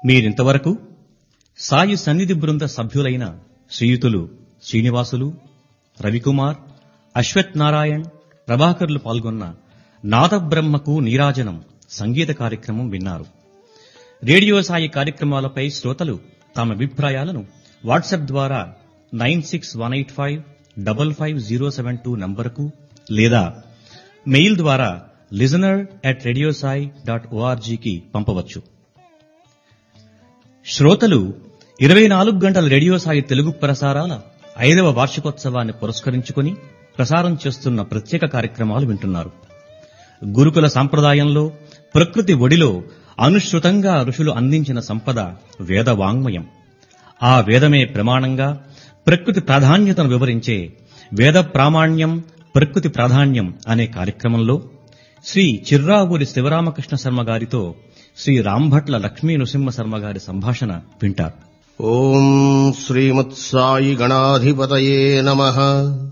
మీరింతవరకు సాయి సన్నిధి బృంద సభ్యులైన శ్రీయుతులు శ్రీనివాసులు రవికుమార్ అశ్వత్ నారాయణ్ ప్రభాకర్లు పాల్గొన్న నాదబ్రహ్మకు నీరాజనం సంగీత కార్యక్రమం విన్నారు రేడియో సాయి కార్యక్రమాలపై శ్రోతలు తమ అభిప్రాయాలను వాట్సాప్ ద్వారా nine six one eight five double five zero seven two నంబరుకు లేదా మెయిల్ ద్వారా listener at radio Sai dot ఓఆర్జీకి పంపవచ్చు శ్రోతలు ఇరవై నాలుగు గంటల రేడియో సాయి తెలుగు ప్రసారాల ఐదవ వార్షికోత్సవాన్ని పురస్కరించుకుని ప్రసారం చేస్తున్న ప్రత్యేక కార్యక్రమాలు వింటున్నారు గురుకుల సంప్రదాయంలో ప్రకృతి ఒడిలో అనుశ్రుతంగా ఋషులు అందించిన సంపద వేద వాంగ్మయం ఆ వేదమే ప్రమాణంగా ప్రకృతి ప్రాధాన్యతను వివరించే వేద ప్రామాణ్యం ప్రకృతి ప్రాధాన్యం అనే కార్యక్రమంలో శ్రీ చిర్రావూరి శివరామకృష్ణ శర్మ గారితో శ్రీ రాంభట్ల లక్ష్మీ నృసింహ శర్మ గారి సంభాషణ వింటారు ఓం శ్రీమత్సాయి గణాధిపతయే నమః